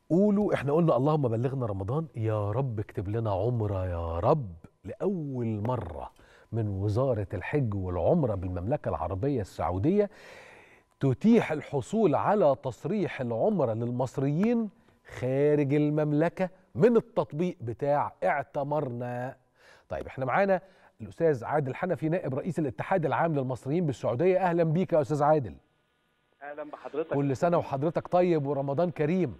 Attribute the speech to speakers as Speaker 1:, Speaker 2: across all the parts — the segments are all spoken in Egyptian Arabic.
Speaker 1: قولوا احنا قلنا اللهم بلغنا رمضان يا رب اكتب لنا عمره يا رب لاول مره من وزاره الحج والعمره بالمملكه العربيه السعوديه تتيح الحصول على تصريح العمره للمصريين خارج المملكه من التطبيق بتاع اعتمرنا طيب احنا معانا الاستاذ عادل حنفي نائب رئيس الاتحاد العام للمصريين بالسعوديه اهلا بيك يا استاذ عادل
Speaker 2: اهلا بحضرتك
Speaker 1: كل سنه وحضرتك طيب ورمضان كريم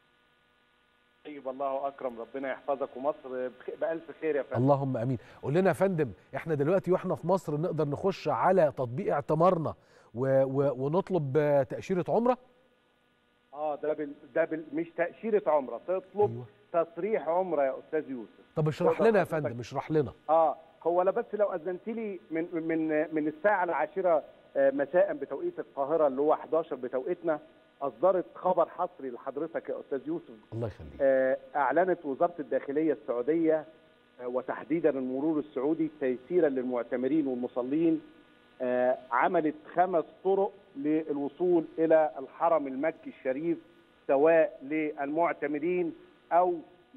Speaker 2: طيب الله اكرم ربنا يحفظك ومصر بخ- بالف خير يا فندم
Speaker 1: اللهم امين قول لنا يا فندم احنا دلوقتي واحنا في مصر نقدر نخش على تطبيق اعتمارنا و... و... ونطلب آه، تاشيره عمره
Speaker 2: اه ده بال... ده بال... مش تاشيره عمره تطلب
Speaker 1: أيوة.
Speaker 2: تصريح عمره يا استاذ يوسف
Speaker 1: طب اشرح
Speaker 2: تقدر
Speaker 1: لنا يا
Speaker 2: حضرتك-
Speaker 1: فندم اشرح لنا
Speaker 2: اه هو لا بس لو اذنت لي من من من الساعه العاشره آه، مساء بتوقيت القاهره اللي هو 11 بتوقيتنا اصدرت خبر حصري لحضرتك يا استاذ يوسف
Speaker 1: الله يخليك
Speaker 2: آه، اعلنت وزاره الداخليه السعوديه آه، وتحديدا المرور السعودي تيسيرا للمعتمرين والمصلين آه، عملت خمس طرق للوصول الى الحرم المكي الشريف سواء للمعتمرين او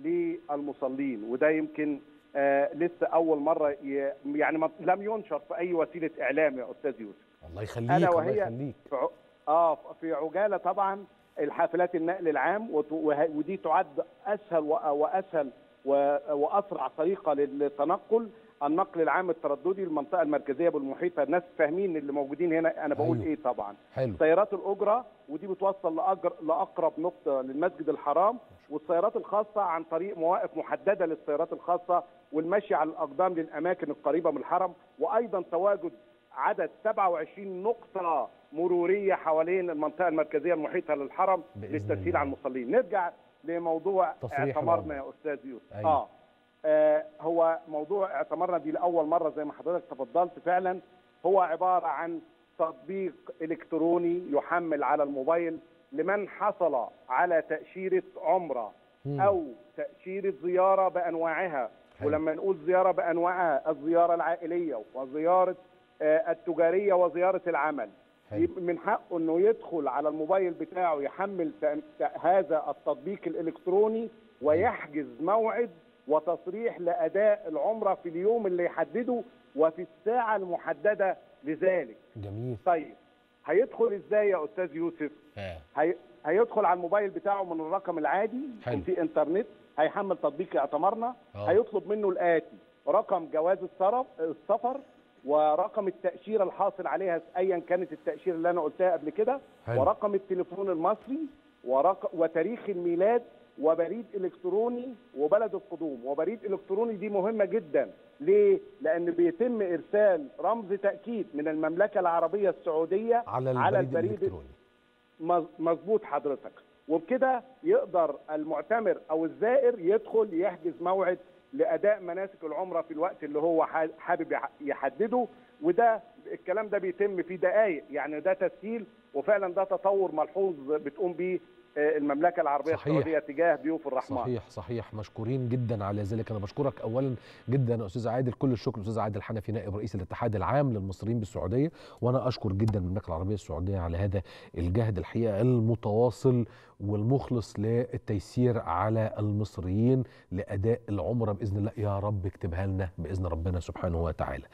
Speaker 2: للمصلين وده يمكن آه، لسه اول مره ي- يعني ما- لم ينشر في اي وسيله اعلام يا استاذ يوسف
Speaker 1: الله يخليك
Speaker 2: ألا
Speaker 1: الله
Speaker 2: وهي
Speaker 1: يخليك
Speaker 2: في ع- اه في عجاله طبعا الحافلات النقل العام وت- وه- ودي تعد اسهل وأ- واسهل و- واسرع طريقه للتنقل النقل العام الترددي المنطقه المركزيه بالمحيط الناس فاهمين اللي موجودين هنا انا بقول
Speaker 1: أيوه.
Speaker 2: ايه طبعا
Speaker 1: حلو
Speaker 2: سيارات الاجره ودي بتوصل لأجر لاقرب نقطه للمسجد الحرام والسيارات الخاصه عن طريق مواقف محدده للسيارات الخاصه والمشي على الاقدام للاماكن القريبه من الحرم وايضا تواجد عدد 27 نقطه مروريه حوالين المنطقه المركزيه المحيطه للحرم
Speaker 1: بإذن
Speaker 2: للتسهيل
Speaker 1: الله.
Speaker 2: على المصلين نرجع لموضوع
Speaker 1: تصريح
Speaker 2: اعتمرنا
Speaker 1: العمر.
Speaker 2: يا استاذ يوسف
Speaker 1: أيوه.
Speaker 2: اه آه، هو موضوع اعتمرنا دي لاول مره زي ما حضرتك تفضلت فعلا هو عباره عن تطبيق الكتروني يحمل على الموبايل لمن حصل على تاشيره عمره
Speaker 1: مم.
Speaker 2: او تاشيره زياره بانواعها
Speaker 1: حلو.
Speaker 2: ولما نقول زياره بانواعها الزياره العائليه وزياره آه، التجاريه وزياره العمل
Speaker 1: حلو.
Speaker 2: يبقى من حقه انه يدخل على الموبايل بتاعه يحمل ت- ت- هذا التطبيق الالكتروني ويحجز موعد وتصريح لاداء العمره في اليوم اللي يحدده وفي الساعه المحدده لذلك.
Speaker 1: جميل
Speaker 2: طيب هيدخل ازاي يا استاذ يوسف؟
Speaker 1: آه.
Speaker 2: هي... هيدخل على الموبايل بتاعه من الرقم العادي
Speaker 1: حلو.
Speaker 2: يكون في انترنت هيحمل تطبيق اعتمرنا
Speaker 1: آه.
Speaker 2: هيطلب منه الاتي رقم جواز السرف السفر ورقم التاشيره الحاصل عليها ايا كانت التاشيره اللي انا قلتها قبل كده
Speaker 1: حلو.
Speaker 2: ورقم التليفون المصري ورق... وتاريخ الميلاد وبريد الكتروني وبلد القدوم وبريد الكتروني دي مهمه جدا ليه لان بيتم ارسال رمز تاكيد من المملكه العربيه السعوديه
Speaker 1: على البريد,
Speaker 2: على البريد
Speaker 1: الالكتروني
Speaker 2: مز- مظبوط حضرتك وبكده يقدر المعتمر او الزائر يدخل يحجز موعد لاداء مناسك العمره في الوقت اللي هو ح- حابب يح- يحدده وده الكلام ده بيتم في دقائق يعني ده تسهيل وفعلا ده تطور ملحوظ بتقوم به آه، المملكه العربيه
Speaker 1: صحيح.
Speaker 2: السعوديه تجاه ضيوف الرحمن
Speaker 1: صحيح صحيح مشكورين جدا على ذلك انا بشكرك اولا جدا يا استاذ عادل كل الشكر استاذ عادل حنفي نائب رئيس الاتحاد العام للمصريين بالسعوديه وانا اشكر جدا المملكه العربيه السعوديه على هذا الجهد الحقيقه المتواصل والمخلص للتيسير على المصريين لاداء العمره باذن الله يا رب اكتبها لنا باذن ربنا سبحانه وتعالى